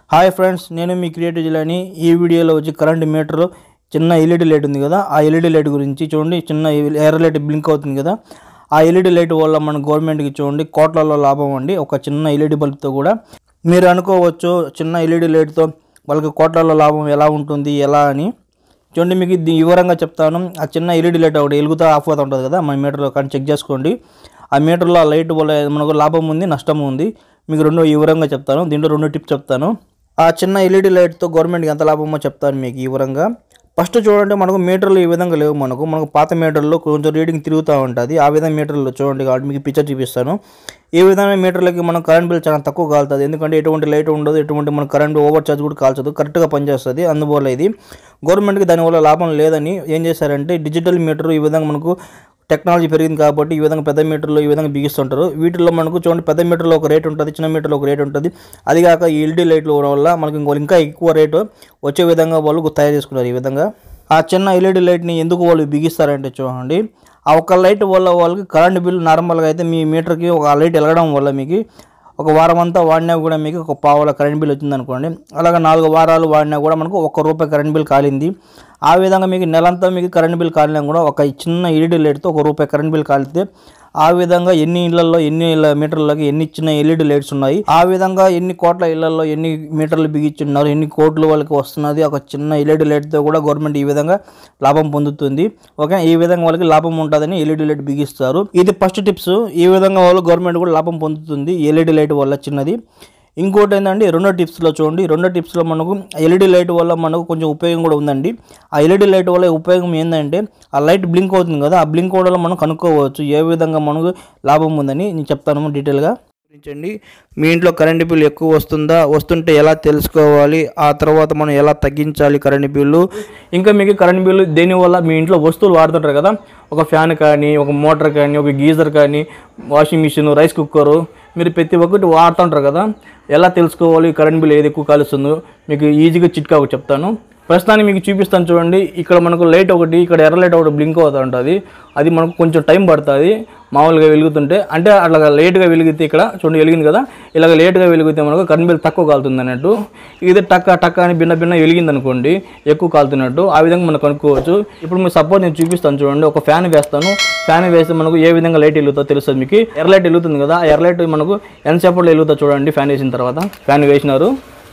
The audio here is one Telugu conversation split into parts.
హాయ్ ఫ్రెండ్స్ నేను మీ క్రియేటివ్ జిల్లాని ఈ వీడియోలో వచ్చి కరెంట్ మీటర్ చిన్న ఎల్ఈడి లైట్ ఉంది కదా ఆ ఎల్ఈడి లైట్ గురించి చూడండి చిన్న ఎర్ర లైట్ బ్లింక్ అవుతుంది కదా ఆ ఎల్ఈడి లైట్ వల్ల మన గవర్నమెంట్కి చూడండి కోట్లలో లాభం అండి ఒక చిన్న ఎల్ఈడి బల్బ్తో కూడా మీరు అనుకోవచ్చు చిన్న ఎల్ఈడి లైట్తో వాళ్ళకి కోట్లలో లాభం ఎలా ఉంటుంది ఎలా అని చూడండి మీకు ఇది వివరంగా చెప్తాను ఆ చిన్న ఎల్ఈడి లైట్ ఒకటి వెలుగుతా ఆఫ్ అవుతా ఉంటుంది కదా మన మీటర్లో కానీ చెక్ చేసుకోండి ఆ మీటర్లో ఆ లైట్ వల్ల మనకు లాభం ఉంది నష్టం ఉంది మీకు రెండు వివరంగా చెప్తాను దీంట్లో రెండు టిప్స్ చెప్తాను ఆ చిన్న ఎల్ఈడి లైట్తో గవర్నమెంట్కి ఎంత లాభమో చెప్తాను మీకు ఈ వివరంగా ఫస్ట్ చూడండి మనకు మీటర్లు ఈ విధంగా లేవు మనకు మనకు పాత మీటర్లో కొంచెం రీడింగ్ తిరుగుతూ ఉంటుంది ఆ విధంగా మీటర్లు చూడండి కాబట్టి మీకు పిక్చర్ చూపిస్తాను ఈ విధమైన మీటర్లకి మనం కరెంట్ బిల్ చాలా తక్కువ కాలుతుంది ఎందుకంటే ఎటువంటి లైట్ ఉండదు ఎటువంటి మన కరెంట్ ఓవర్ ఛార్జ్ కూడా కాల్చదు కరెక్ట్గా పనిచేస్తుంది అందువల్ల ఇది గవర్నమెంట్కి దానివల్ల లాభం లేదని ఏం చేశారంటే డిజిటల్ మీటర్ ఈ విధంగా మనకు టెక్నాలజీ పెరిగింది కాబట్టి ఈ విధంగా పెద్ద మీటర్లు ఈ విధంగా బిగిస్తుంటారు వీటిల్లో మనకు చూడండి పెద్ద మీటర్లో ఒక రేట్ ఉంటుంది చిన్న మీటర్లో ఒక రేట్ ఉంటుంది అది కాక ఈ ఎల్ఈడి లైట్లు వల్ల మనకి ఇంకో ఇంకా ఎక్కువ రేటు వచ్చే విధంగా వాళ్ళు తయారు చేసుకున్నారు ఈ విధంగా ఆ చిన్న ఎల్ఈడి లైట్ని ఎందుకు వాళ్ళు బిగిస్తారంటే చూడండి ఆ ఒక్క లైట్ వల్ల వాళ్ళకి కరెంట్ బిల్ నార్మల్గా అయితే మీ మీటర్కి ఒక లైట్ వెలగడం వల్ల మీకు ఒక వారం అంతా వాడినా కూడా మీకు ఒక పావుల కరెంట్ బిల్ వచ్చింది అనుకోండి అలాగే నాలుగు వారాలు వాడినా కూడా మనకు ఒక్క రూపాయి కరెంట్ బిల్ కాలింది ఆ విధంగా మీకు నెలంతా మీకు కరెంట్ బిల్ కాలినా కూడా ఒక చిన్న ఎల్ఈడి లైట్తో ఒక రూపాయి కరెంట్ బిల్ కాలితే ఆ విధంగా ఎన్ని ఇళ్లలో ఎన్ని ఇళ్ళ మీటర్లకి ఎన్ని చిన్న ఎల్ఈడి లైట్స్ ఉన్నాయి ఆ విధంగా ఎన్ని కోట్ల ఇళ్లలో ఎన్ని మీటర్లు బిగించున్నారు ఎన్ని కోట్లు వాళ్ళకి వస్తున్నది ఒక చిన్న ఎల్ఈడి లైట్తో కూడా గవర్నమెంట్ ఈ విధంగా లాభం పొందుతుంది ఓకే ఈ విధంగా వాళ్ళకి లాభం ఉంటుందని ఎల్ఈడి లైట్ బిగిస్తారు ఇది ఫస్ట్ టిప్స్ ఈ విధంగా వాళ్ళు గవర్నమెంట్ కూడా లాభం పొందుతుంది ఎల్ఈడి లైట్ వల్ల చిన్నది ఇంకోటి ఏంటంటే రెండో టిప్స్లో చూడండి రెండో టిప్స్లో మనకు ఎల్ఈడి లైట్ వల్ల మనకు కొంచెం ఉపయోగం కూడా ఉందండి ఆ ఎల్ఈడి లైట్ వల్ల ఉపయోగం ఏంటంటే ఆ లైట్ బ్లింక్ అవుతుంది కదా ఆ బ్లింక్ అవడం వల్ల మనం కనుక్కోవచ్చు ఏ విధంగా మనకు లాభం ఉందని నేను చెప్తాను డీటెయిల్గా గురించండి మీ ఇంట్లో కరెంటు బిల్లు ఎక్కువ వస్తుందా వస్తుంటే ఎలా తెలుసుకోవాలి ఆ తర్వాత మనం ఎలా తగ్గించాలి కరెంటు బిల్లు ఇంకా మీకు కరెంటు బిల్లు దేనివల్ల మీ ఇంట్లో వస్తువులు వాడుతుంటారు కదా ఒక ఫ్యాన్ కానీ ఒక మోటార్ కానీ ఒక గీజర్ కానీ వాషింగ్ మిషన్ రైస్ కుక్కరు మీరు ప్రతి ఒక్కటి వాడుతుంటారు కదా ఎలా తెలుసుకోవాలి కరెంట్ బిల్ ఏది ఎక్కువ కాలుస్తుందో మీకు ఈజీగా చిట్కా ఒకటి చెప్తాను ప్రస్తుతానికి మీకు చూపిస్తాను చూడండి ఇక్కడ మనకు లైట్ ఒకటి ఇక్కడ ఎర్ర లైట్ ఒకటి బ్లింక్ అవుతూ ఉంటుంది అది మనకు కొంచెం టైం పడుతుంది మామూలుగా వెలుగుతుంటే అంటే అట్లా లేట్గా వెలిగితే ఇక్కడ చూడండి వెలిగింది కదా ఇలాగ లేట్గా వెలిగితే మనకు కరెంట్ బిల్ తక్కువ కాలుతుంది అన్నట్టు ఇది టక్క టక్క అని భిన్న భిన్న వెలిగింది అనుకోండి ఎక్కువ కాలుతున్నట్టు ఆ విధంగా మనం కనుక్కోవచ్చు ఇప్పుడు మీరు సపోజ్ నేను చూపిస్తాను చూడండి ఒక ఫ్యాన్ వేస్తాను ఫ్యాన్ వేస్తే మనకు ఏ విధంగా లైట్ వెలుగుతుందో తెలుస్తుంది మీకు ఎర్ర లైట్ వెలుగుతుంది కదా ఆ ఎర్ర లైట్ మనకు ఎంతసేపట్లో వెలుగుతుందో చూడండి ఫ్యాన్ వేసిన తర్వాత ఫ్యాన్ వేసినారు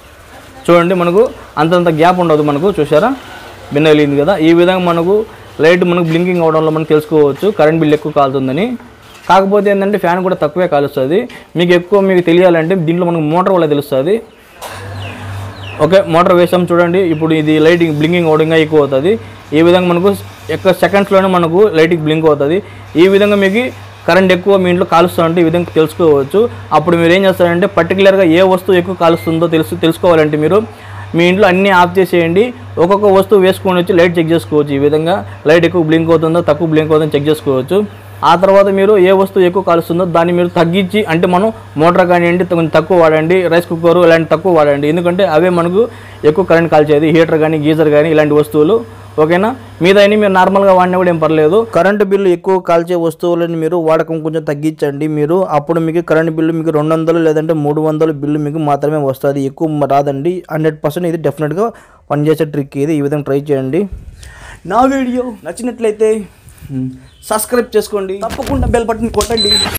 చూడండి మనకు అంతంత గ్యాప్ ఉండదు మనకు చూసారా భిన్న వెలిగింది కదా ఈ విధంగా మనకు లైట్ మనకు బ్లింకింగ్ అవడంలో మనం తెలుసుకోవచ్చు కరెంట్ బిల్ ఎక్కువ కాలుతుందని కాకపోతే ఏంటంటే ఫ్యాన్ కూడా తక్కువే కాలుస్తుంది మీకు ఎక్కువ మీకు తెలియాలంటే దీంట్లో మనకు మోటార్ వల్ల తెలుస్తుంది ఓకే మోటార్ వేసాం చూడండి ఇప్పుడు ఇది లైటింగ్ బ్లింకింగ్ అవడంగా ఎక్కువ అవుతుంది ఈ విధంగా మనకు ఎక్క సెకండ్స్లోనే మనకు లైటింగ్ బ్లింక్ అవుతుంది ఈ విధంగా మీకు కరెంట్ ఎక్కువ మీ ఇంట్లో కాలుస్తూ ఉంటే ఈ విధంగా తెలుసుకోవచ్చు అప్పుడు మీరు ఏం చేస్తారంటే పర్టికులర్గా ఏ వస్తువు ఎక్కువ కాలుస్తుందో తెలుసు తెలుసుకోవాలంటే మీరు మీ ఇంట్లో అన్నీ ఆఫ్ చేసేయండి ఒక్కొక్క వస్తువు వేసుకొని వచ్చి లైట్ చెక్ చేసుకోవచ్చు ఈ విధంగా లైట్ ఎక్కువ బ్లింక్ అవుతుందో తక్కువ బ్లింక్ అవుతుందో చెక్ చేసుకోవచ్చు ఆ తర్వాత మీరు ఏ వస్తువు ఎక్కువ కాలుస్తుందో దాన్ని మీరు తగ్గించి అంటే మనం మోటార్ కానివ్వండి కొంచెం తక్కువ వాడండి రైస్ కుక్కర్ ఇలాంటి తక్కువ వాడండి ఎందుకంటే అవే మనకు ఎక్కువ కరెంట్ కాల్చేది హీటర్ కానీ గీజర్ కానీ ఇలాంటి వస్తువులు ఓకేనా మీదైనా మీరు నార్మల్గా వాడినా కూడా ఏం పర్లేదు కరెంటు బిల్లు ఎక్కువ కాల్చే వస్తువులని మీరు వాడకం కొంచెం తగ్గించండి మీరు అప్పుడు మీకు కరెంటు బిల్లు మీకు రెండు వందలు లేదంటే మూడు వందలు బిల్లు మీకు మాత్రమే వస్తుంది ఎక్కువ రాదండి హండ్రెడ్ పర్సెంట్ ఇది డెఫినెట్గా పనిచేసే ట్రిక్ ఇది ఈ విధంగా ట్రై చేయండి నా వీడియో నచ్చినట్లయితే సబ్స్క్రైబ్ చేసుకోండి తప్పకుండా బెల్ బటన్ కొట్టండి